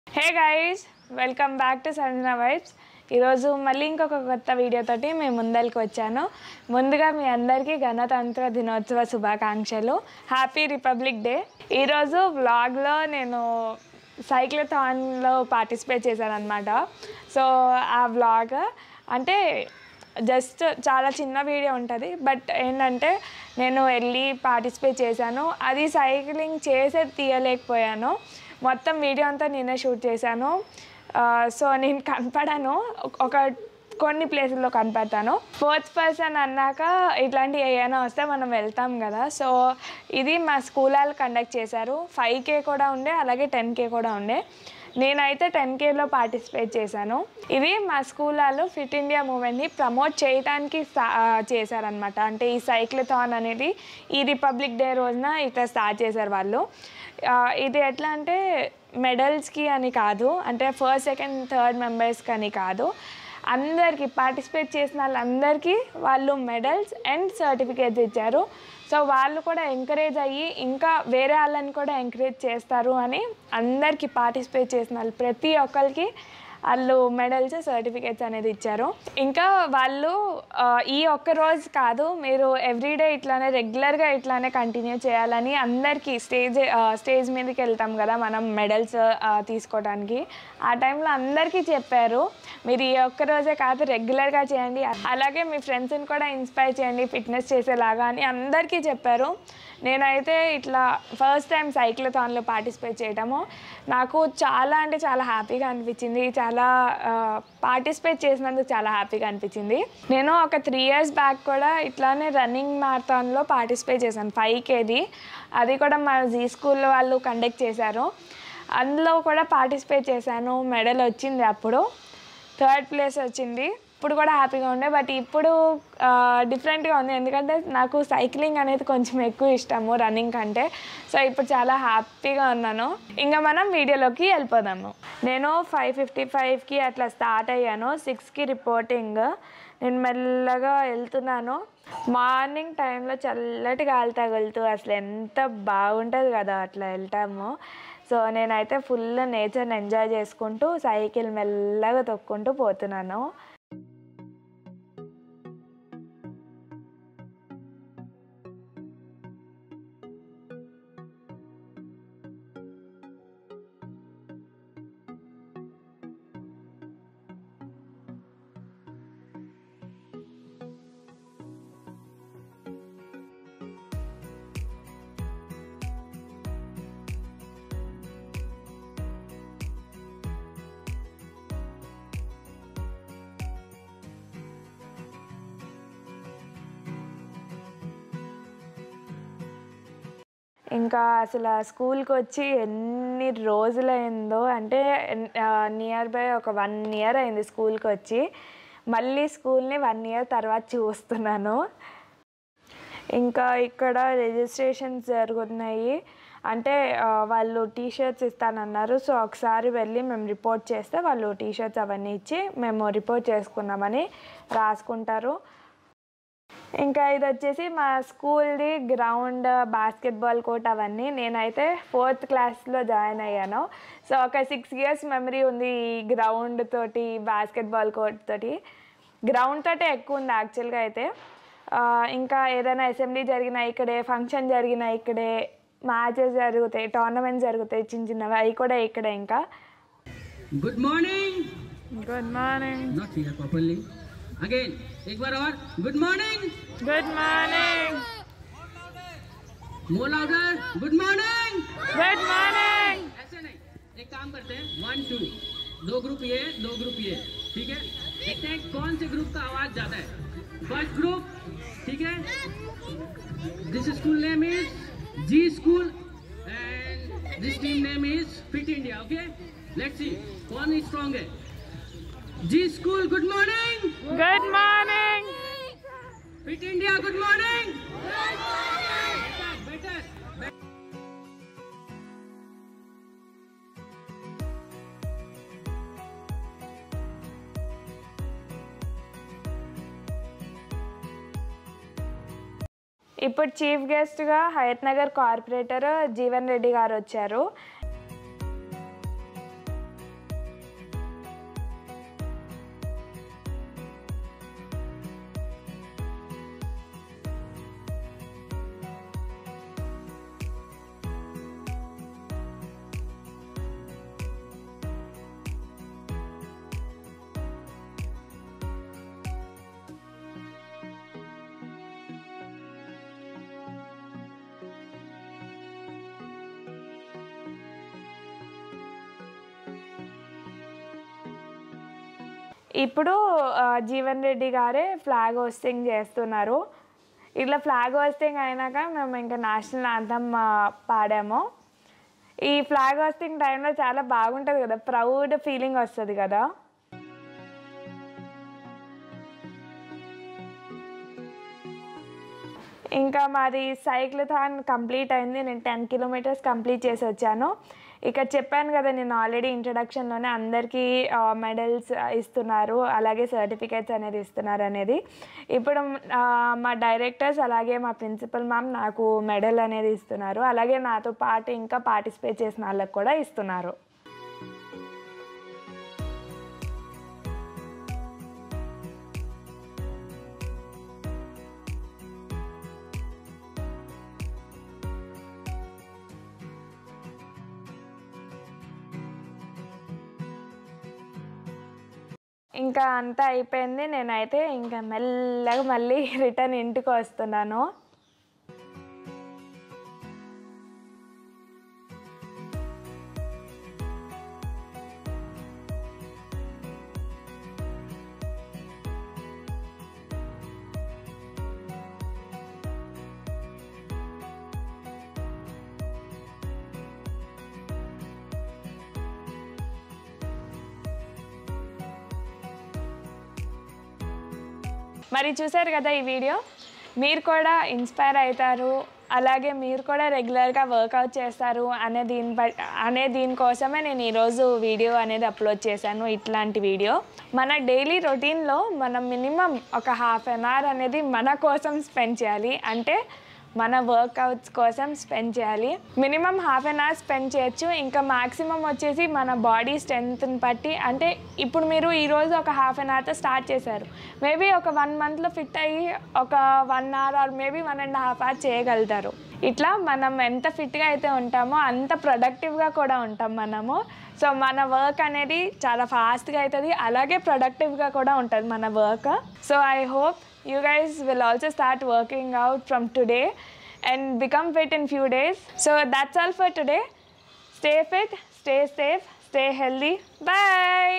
hey guys welcome back to Sanjana vibes ఈరోజు మళ్ళీ ఇంకొక కొత్త వీడియోతోటి మేము ముందరికి వచ్చాను ముందుగా మీ అందరికీ గణతంత్ర దినోత్సవ శుభాకాంక్షలు హ్యాపీ రిపబ్లిక్ డే ఈరోజు వ్లాగ్లో నేను సైక్లథాన్లో పార్టిసిపేట్ చేశాను అనమాట సో ఆ వ్లాగ్ అంటే జస్ట్ చాలా చిన్న వీడియో ఉంటుంది బట్ ఏంటంటే నేను వెళ్ళి పార్టిసిపేట్ చేశాను అది సైక్లింగ్ చేసే తీయలేకపోయాను మొత్తం వీడియో అంతా నేనే షూట్ చేశాను ఆ, సో నేను కనపడాను ఒక కొన్ని ప్లేసుల్లో కనపడతాను ఫోర్త్ పర్సన్ అన్నాక ఇట్లాంటివి ఏమైనా వస్తే మనం వెళ్తాం కదా సో ఇది మా స్కూల్ వాళ్ళు కండక్ట్ చేశారు ఫైవ్ కే కూడా ఉండే అలాగే టెన్ కే కూడా ఉండే నేనైతే టెన్ కేలో పార్టిసిపేట్ చేశాను ఇది మా స్కూల్ వాళ్ళు ఫిట్ ఇండియా మూమెంట్ని ప్రమోట్ చేయడానికి స్టా- ఆ, చేశారనమాట అంటే ఈ సైక్లథాన్ అనేది ఈ రిపబ్లిక్ డే రోజున ఇట్లా స్టార్ట్ చేశారు వాళ్ళు ఆ, ఇది ఎట్లా అంటే మెడల్స్కి అని కాదు అంటే ఫస్ట్ సెకండ్ థర్డ్ మెంబర్స్కి అని కాదు అందరికీ పార్టిసిపేట్ చేసిన వాళ్ళందరికీ వాళ్ళు మెడల్స్ అండ్ సర్టిఫికేట్స్ ఇచ్చారు సో వాళ్ళు కూడా ఎంకరేజ్ అయ్యి ఇంకా వేరే వాళ్ళని కూడా ఎంకరేజ్ చేస్తారు అని అందరికీ పార్టిసిపేట్ చేసిన వాళ్ళు ప్రతి ఒక్కరికి వాళ్ళు మెడల్స్ సర్టిఫికేట్స్ అనేది ఇచ్చారు ఇంకా వాళ్ళు ఆ, ఈ ఒక్క రోజు కాదు మీరు ఎవ్రీడే ఇట్లానే రెగ్యులర్గా ఇట్లానే కంటిన్యూ చేయాలని అందరికీ స్టేజ్ ఆ, స్టేజ్ మీదకి వెళ్తాం కదా మనం మెడల్స్ తీసుకోవడానికి ఆ టైంలో అందరికీ చెప్పారు మీరు ఈ ఒక్క రోజే కాదు రెగ్యులర్గా చేయండి అలాగే మీ ఫ్రెండ్స్ని కూడా ఇన్స్పైర్ చేయండి ఫిట్నెస్ చేసేలాగా అని అందరికీ చెప్పారు నేనైతే ఇట్లా ఫస్ట్ టైం సైక్లథాన్లో పార్టిసిపేట్ చేయడము నాకు చాలా అంటే చాలా హ్యాపీగా అనిపించింది చాలా పార్టిసిపేట్ చేసినందుకు చాలా హ్యాపీగా అనిపించింది నేను ఒక త్రీ ఇయర్స్ బ్యాక్ కూడా ఇట్లానే రన్నింగ్ మ్యారథాన్లో పార్టిసిపేట్ చేశాను ఫైవ్ కేది అది కూడా మా జీ స్కూల్ వాళ్ళు కండక్ట్ చేశారు అందులో కూడా పార్టిసిపేట్ చేశాను మెడల్ వచ్చింది అప్పుడు థర్డ్ ప్లేస్ వచ్చింది ఇప్పుడు కూడా హ్యాపీగా ఉండే బట్ ఇప్పుడు డిఫరెంట్గా ఉంది ఎందుకంటే నాకు సైక్లింగ్ అనేది కొంచెం ఎక్కువ ఇష్టము రన్నింగ్ కంటే సో ఇప్పుడు చాలా హ్యాపీగా ఉన్నాను ఇంకా మనం వీడియోలోకి వెళ్ళిపోదాము నేను ఫైవ్ ఫిఫ్టీ ఫైవ్కి అట్లా స్టార్ట్ అయ్యాను సిక్స్కి రిపోర్టింగ్ నేను మెల్లగా వెళ్తున్నాను మార్నింగ్ టైంలో చల్లటి గాలి తగులుతూ అసలు ఎంత బాగుంటుంది కదా అట్లా వెళ్తాము సో నేనైతే ఫుల్ నేచర్ని ఎంజాయ్ చేసుకుంటూ సైకిల్ మెల్లగా తొక్కుంటూ పోతున్నాను ఇంకా అసలు ఆ స్కూల్కి వచ్చి ఎన్ని రోజులైందో అంటే నియర్ బై ఒక వన్ ఇయర్ అయింది స్కూల్కి వచ్చి మళ్ళీ స్కూల్ని వన్ ఇయర్ తర్వాత చూస్తున్నాను ఇంకా ఇక్కడ రిజిస్ట్రేషన్స్ జరుగుతున్నాయి అంటే ఆ, వాళ్ళు టీ షర్ట్స్ ఇస్తానన్నారు సో ఒకసారి వెళ్ళి మేము రిపోర్ట్ చేస్తే వాళ్ళు టీ షర్ట్స్ అవన్నీ ఇచ్చి మేము రిపోర్ట్ చేసుకున్నామని రాసుకుంటారు ఇంకా ఇది వచ్చేసి మా స్కూల్ది గ్రౌండ్ బాస్కెట్బాల్ కోర్ట్ అవన్నీ నేనైతే ఫోర్త్ క్లాస్లో జాయిన్ అయ్యాను సో ఒక సిక్స్ ఇయర్స్ మెమరీ ఉంది ఈ గ్రౌండ్ తోటి బాస్కెట్బాల్ కోర్ట్ తోటి గ్రౌండ్ తోటే ఎక్కువ ఉంది యాక్చువల్గా అయితే ఆ, ఇంకా ఏదైనా అసెంబ్లీ జరిగినా ఇక్కడే ఫంక్షన్ జరిగినా ఇక్కడే మ్యాచెస్ జరుగుతాయి టోర్నమెంట్స్ జరుగుతాయి చిన్న చిన్నవి అవి కూడా ఇక్కడే ఇంకా good morning good morning not here properly again एक बार और good morning good morning more louder good morning good morning ऐसे नहीं एक काम करते हैं वन टू दो ग्रुप ये दो ग्रुप ये ठीक है देखते हैं कौन से ग्रुप का आवाज ज्यादा है फर्स्ट ग्रुप ठीक है this school name is G school and this team name is fit India okay let's see कौन स्ट्रॉन्ग है G school good morning good morning fit India good morning better ఇప్పుడు chief గెస్ట్గా Hayathnagar corporator Jeevan Reddy గారు వచ్చారు ఇప్పుడు ఆ, జీవన్ రెడ్డి గారే flag hosting చేస్తున్నారు ఇట్లా ఫ్లాగ్ హోస్టింగ్ అయినాక మేము ఇంకా నేషనల్ ఆంథమ్ పాడాము ఈ ఫ్లాగ్ హోస్టింగ్ టైంలో చాలా బాగుంటుంది కదా ప్రౌడ్ ఫీలింగ్ వస్తుంది కదా ఇంకా మాది సైక్లథాన్ కంప్లీట్ అయింది నేను టెన్ కిలోమీటర్స్ కంప్లీట్ చేసి వచ్చాను ఇక చెప్పాను కదా నేను ఆల్రెడీ ఇంట్రడక్షన్లోనే అందరికీ మెడల్స్ ఇస్తున్నారు అలాగే సర్టిఫికేట్స్ అనేది ఇస్తున్నారు అనేది ఇప్పుడు ఆ, మా డైరెక్టర్స్ అలాగే మా ప్రిన్సిపల్ మ్యామ్ నాకు మెడల్ అనేది ఇస్తున్నారు అలాగే నాతో పాటు ఇంకా పార్టిసిపేట్ చేసిన వాళ్ళకి కూడా ఇస్తున్నారు ఇంకా అంతా అయిపోయింది నేనైతే ఇంకా మెల్లగా మళ్ళీ రిటర్న్ ఇంటికి వస్తున్నాను మరి చూసారు కదా ఈ వీడియో మీరు కూడా ఇన్స్పైర్ అవుతారు అలాగే మీరు కూడా రెగ్యులర్గా వర్కౌట్ చేస్తారు అనే దీని బ అనే దీనికోసమే నేను ఈరోజు వీడియో అనేది అప్లోడ్ చేశాను ఇట్లాంటి వీడియో మన డైలీ రొటీన్లో మనం మినిమం ఒక హాఫ్ అన్ అవర్ అనేది మన కోసం స్పెండ్ చేయాలి అంటే మన వర్కౌట్స్ కోసం స్పెండ్ చేయాలి minimum half an hour spend చేయొచ్చు ఇంకా మాక్సిమం వచ్చేసి మన బాడీ స్ట్రెంగ్త్ని బట్టి అంటే ఇప్పుడు మీరు ఈరోజు ఒక హాఫ్ అన్ అవర్తో స్టార్ట్ చేశారు మేబీ ఒక వన్ మంత్లో ఫిట్ అయ్యి ఒక one hour or maybe one and half hour చేయగలుగుతారు ఇట్లా మనం ఎంత ఫిట్గా అయితే ఉంటామో అంత ప్రొడక్టివ్గా కూడా ఉంటాం మనము సో మన వర్క్ అనేది చాలా ఫాస్ట్గా అవుతుంది అలాగే ప్రొడక్టివ్గా కూడా ఉంటుంది మన work so I hope you guys will also start working out from today and become fit in few days so that's all for today stay fit stay safe stay healthy bye